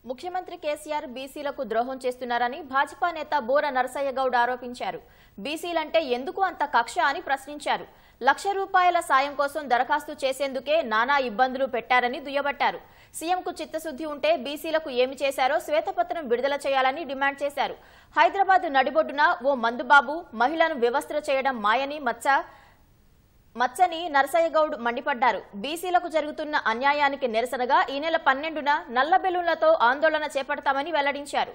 ముఖ్యమంత్రి కేసీఆర్ బీసీలకు ద్రోహం చేస్తున్నారని భాజపా నేత బోర నరసయ్య గౌడ్ ఆరోపించారు బీసీలంటే ఎందుకు అంత కక్ష అని ప్రశ్నించారు లక్ష రూపాయల సాయం కోసం దరఖాస్తు చేసేందుకే నానా ఇబ్బందులు పెట్టారని దుయ్యబట్టారు సీఎంకు చిత్తశుద్ధి ఉంటే బీసీలకు ఏమి చేశారో శ్వేతపత్రం విడుదల చేయాలని డిమాండ్ చేశారు హైదరాబాద్ నడిబొడ్డున ఓ మందుబాబు మహిళను వ్యవస్థ చేయడం మాయని మచ్చ మచ్చని నరసయ్యగౌడ్ మండిపడ్డారు బీసీలకు జరుగుతున్న అన్యాయానికి నిరసనగా ఈ నెల పన్నెండున నల్ల బెలూన్లతో ఆందోళన చేపడతామని వెల్లడించారు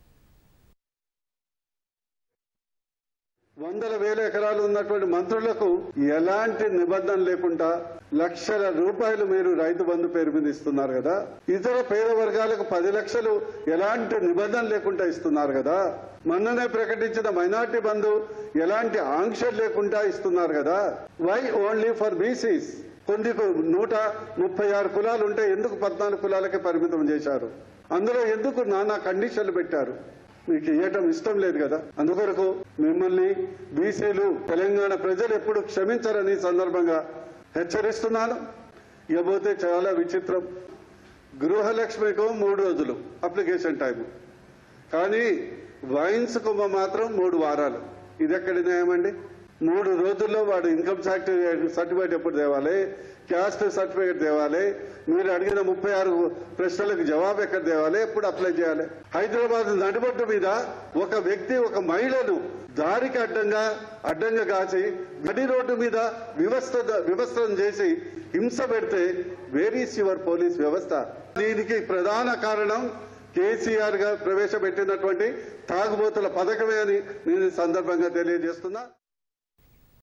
వందల వేల ఎకరాలు ఉన్నటువంటి మంత్రులకు ఎలాంటి నిబంధన లేకుండా లక్షల రూపాయలు మీరు రైతు బంధు పేరు మీద ఇస్తున్నారు కదా ఇతర పేద వర్గాలకు పది లక్షలు ఎలాంటి నిబంధన లేకుండా ఇస్తున్నారు కదా మొన్ననే ప్రకటించిన మైనార్టీ బంధు ఎలాంటి ఆంక్షలు లేకుండా ఇస్తున్నారు కదా వై ఓన్లీ ఫర్ బీసీస్ కొన్ని నూట ముప్పై ఆరు కులాలు ఉంటే ఎందుకు పద్నాలుగు కులాలకే పరిమితం చేశారు అందులో ఎందుకు నానా కండిషన్లు పెట్టారు మీకు ఇవ్వటం ఇష్టం లేదు కదా అందుకొరకు మిమ్మల్ని బీసీలు తెలంగాణ ప్రజలు ఎప్పుడు క్షమించరని ఈ సందర్భంగా హెచ్చరిస్తున్నాను ఇకపోతే చాలా విచిత్రం గృహలక్ష్మికు మూడు రోజులు అప్లికేషన్ టైం కానీ వైన్స్ కు మాత్రం మూడు వారాలు ఇది ఎక్కడి న్యాయమండి మూడు రోజుల్లో వాడు ఇన్కమ్ సర్టిఫికేట్ ఎప్పుడు తేవాలి క్యాస్ట్ సర్టిఫికేట్ తేవాలి మీరు అడిగిన ముప్పై ఆరు ప్రశ్నలకు జవాబు ఎక్కడ తేవాలి ఎప్పుడు అప్లై చేయాలి హైదరాబాద్ నడిబొట్టు మీద ఒక వ్యక్తి ఒక మహిళను దారికి అడ్డంగా అడ్డంగా కాచి నడి రోడ్డు మీద వ్యవస్థ వ్యవస్థను చేసి హింస పెడితే వేరీస్ యువర్ పోలీస్ వ్యవస్థ దీనికి ప్రధాన కారణం కేసీఆర్ గా ప్రవేశపెట్టినటువంటి తాగుబోతుల పథకమే అని నేను ఈ సందర్భంగా తెలియజేస్తున్నా